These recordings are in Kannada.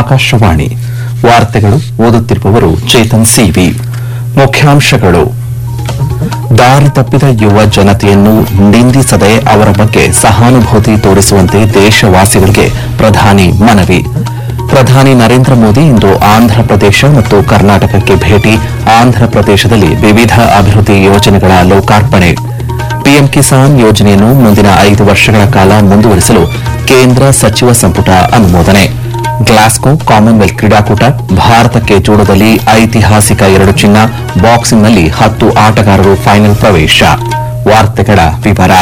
ಆಕಾಶವಾಣಿ ವಾರ್ತೆಗಳು ಓದುತ್ತಿರುವವರು ಚೇತನ್ ಸಿವಿ ಮುಖ್ಯಾಂಶಗಳು ದಾರಿ ತಪ್ಪಿದ ಯುವ ಜನತೆಯನ್ನು ನಿಂದಿಸದೆ ಅವರ ಬಗ್ಗೆ ಸಹಾನುಭೂತಿ ತೋರಿಸುವಂತೆ ದೇಶವಾಸಿಗಳಿಗೆ ಪ್ರಧಾನಿ ಮನವಿ ಪ್ರಧಾನಿ ನರೇಂದ್ರ ಮೋದಿ ಇಂದು ಆಂಧ್ರಪ್ರದೇಶ ಮತ್ತು ಕರ್ನಾಟಕಕ್ಕೆ ಭೇಟಿ ಆಂಧ್ರಪ್ರದೇಶದಲ್ಲಿ ವಿವಿಧ ಅಭಿವೃದ್ಧಿ ಯೋಜನೆಗಳ ಲೋಕಾರ್ಪಣೆ ಪಿಎಂ ಕಿಸಾನ್ ಯೋಜನೆಯನ್ನು ಮುಂದಿನ ಐದು ವರ್ಷಗಳ ಕಾಲ ಮುಂದುವರಿಸಲು ಕೇಂದ್ರ ಸಚಿವ ಸಂಪುಟ ಅನುಮೋದನೆ ಗ್ಲಾಸ್ಗೋ ಕಾಮನ್ವೆಲ್ತ್ ಕ್ರೀಡಾಕೂಟ ಭಾರತಕ್ಕೆ ಜೂಡೋದಲ್ಲಿ ಐತಿಹಾಸಿಕ ಎರಡು ಚಿನ್ನ ಬಾಕ್ಸಿಂಗ್ನಲ್ಲಿ ಹತ್ತು ಆಟಗಾರರು ಫೈನಲ್ ಪ್ರವೇಶ ವಾರ್ತೆಗಳ ವಿವರ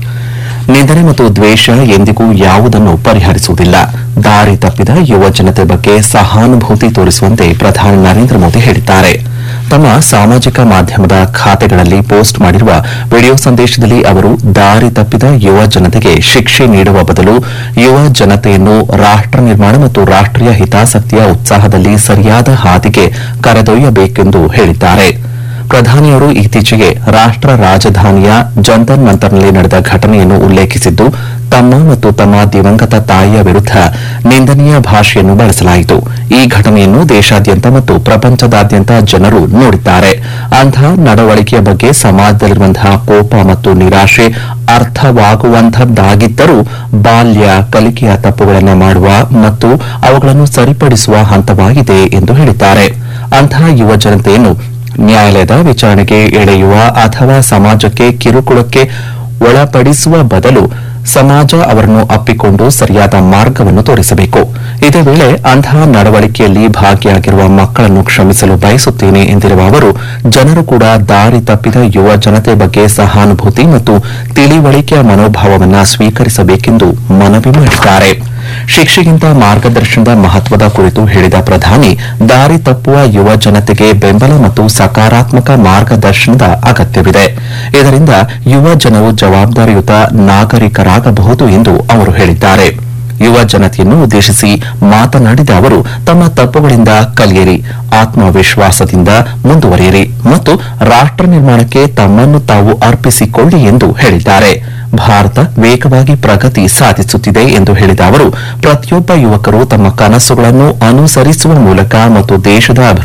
ನಿಂದನೆ ಮತ್ತು ದ್ವೇಷ ಎಂದಿಗೂ ಯಾವುದನ್ನು ಪರಿಹರಿಸುವುದಿಲ್ಲ ದಾರಿ ತಪ್ಪಿದ ಯುವ ಜನತೆ ಬಗ್ಗೆ ಸಹಾನುಭೂತಿ ತೋರಿಸುವಂತೆ ಪ್ರಧಾನಿ ನರೇಂದ್ರ ಮೋದಿ ಹೇಳಿದ್ದಾರೆ ತಮ್ಮ ಸಾಮಾಜಿಕ ಮಾಧ್ಯಮದ ಖಾತೆಗಳಲ್ಲಿ ಪೋಸ್ಟ್ ಮಾಡಿರುವ ವಿಡಿಯೋ ಸಂದೇಶದಲ್ಲಿ ಅವರು ದಾರಿ ತಪ್ಪಿದ ಯುವ ಜನತೆಗೆ ಶಿಕ್ಷೆ ನೀಡುವ ಬದಲು ಯುವ ಜನತೆಯನ್ನು ರಾಷ್ಟ್ರ ನಿರ್ಮಾಣ ಮತ್ತು ರಾಷ್ಟೀಯ ಹಿತಾಸಕ್ತಿಯ ಉತ್ಸಾಹದಲ್ಲಿ ಸರಿಯಾದ ಹಾದಿಗೆ ಕರೆದೊಯ್ಯಬೇಕೆಂದು ಹೇಳಿದ್ದಾರೆ ಪ್ರಧಾನಿಯವರು ಇತ್ತೀಚೆಗೆ ರಾಷ್ಟ್ರ ರಾಜಧಾನಿಯ ಜಂತರ್ ಮಂತರ್ನಲ್ಲಿ ನಡೆದ ಘಟನೆಯನ್ನು ಉಲ್ಲೇಖಿಸಿದ್ದು ತಮ್ಮ ಮತ್ತು ತಮ್ಮ ದಿವಂಗತ ತಾಯಿಯ ವಿರುದ್ಧ ನಿಂದನೀಯ ಭಾಷೆಯನ್ನು ಬಳಸಲಾಯಿತು ಈ ಘಟನೆಯನ್ನು ದೇಶಾದ್ಯಂತ ಮತ್ತು ಪ್ರಪಂಚದಾದ್ಯಂತ ಜನರು ನೋಡಿದ್ದಾರೆ ಅಂತಹ ನಡವಳಿಕೆಯ ಬಗ್ಗೆ ಸಮಾಜದಲ್ಲಿರುವಂತಹ ಕೋಪ ಮತ್ತು ನಿರಾಶೆ ಅರ್ಥವಾಗುವಂತಹದ್ದಾಗಿದ್ದರೂ ಬಾಲ್ಯ ಕಲಿಕೆಯ ತಪ್ಪುಗಳನ್ನು ಮಾಡುವ ಮತ್ತು ಅವುಗಳನ್ನು ಸರಿಪಡಿಸುವ ಹಂತವಾಗಿದೆ ಎಂದು ಹೇಳಿದ್ದಾರೆ ಅಂತಹ ಯುವ ಜನತೆಯನ್ನು ನ್ಯಾಯಾಲಯದ ವಿಚಾರಣೆಗೆ ಎಳೆಯುವ ಅಥವಾ ಸಮಾಜಕ್ಕೆ ಕಿರುಕುಳಕ್ಕೆ ಒಳಪಡಿಸುವ ಬದಲು ಸಮಾಜ ಅವರನ್ನು ಅಪ್ಪಿಕೊಂಡು ಸರಿಯಾದ ಮಾರ್ಗವನ್ನು ತೋರಿಸಬೇಕು ಇದೇ ವೇಳೆ ಅಂತಹ ನಡವಳಿಕೆಯಲ್ಲಿ ಭಾಗಿಯಾಗಿರುವ ಮಕ್ಕಳನ್ನು ಕ್ಷಮಿಸಲು ಬಯಸುತ್ತೇನೆ ಎಂದಿರುವ ಅವರು ಜನರು ಕೂಡ ದಾರಿ ತಪ್ಪಿದ ಯುವ ಜನತೆ ಬಗ್ಗೆ ಸಹಾನುಭೂತಿ ಮತ್ತು ತಿಳಿವಳಿಕೆಯ ಮನೋಭಾವವನ್ನು ಸ್ವೀಕರಿಸಬೇಕೆಂದು ಮನವಿ ಮಾಡಿದ್ದಾರೆ ಶಿಕ್ಷೆಗಿಂತ ಮಾರ್ಗದರ್ಶನದ ಮಹತ್ವದ ಕುರಿತು ಹೇಳಿದ ಪ್ರಧಾನಿ ದಾರಿ ತಪ್ಪುವ ಯುವ ಜನತೆಗೆ ಬೆಂಬಲ ಮತ್ತು ಸಕಾರಾತ್ಮಕ ಮಾರ್ಗದರ್ಶನದ ಅಗತ್ಯವಿದೆ ಇದರಿಂದ ಯುವ ಜನರು ಜವಾಬ್ದಾರಿಯುತ ನಾಗರಿಕರಾಗಬಹುದು ಎಂದು ಅವರು ಹೇಳಿದ್ದಾರೆ ಯುವ ಜನತೆಯನ್ನು ಉದ್ದೇಶಿಸಿ ಮಾತನಾಡಿದ ಅವರು ತಮ್ಮ ತಪ್ಪುಗಳಿಂದ ಕಲಿಯಿರಿ ಆತ್ಮವಿಶ್ವಾಸದಿಂದ ಮುಂದುವರಿಯಿರಿ ಮತ್ತು ರಾಷ್ಟ್ರ ನಿರ್ಮಾಣಕ್ಕೆ ತಮ್ಮನ್ನು ತಾವು ಅರ್ಪಿಸಿಕೊಳ್ಳಿ ಎಂದು ಹೇಳಿದ್ದಾರೆ ಭಾರತ ವೇಗವಾಗಿ ಪ್ರಗತಿ ಸಾಧಿಸುತ್ತಿದೆ ಎಂದು ಹೇಳಿದ ಅವರು ಪ್ರತಿಯೊಬ್ಬ ಯುವಕರು ತಮ್ಮ ಕನಸುಗಳನ್ನು ಅನುಸರಿಸುವ ಮೂಲಕ ಮತ್ತು ದೇಶದ ಅಭಿವೃದ್ಧಿ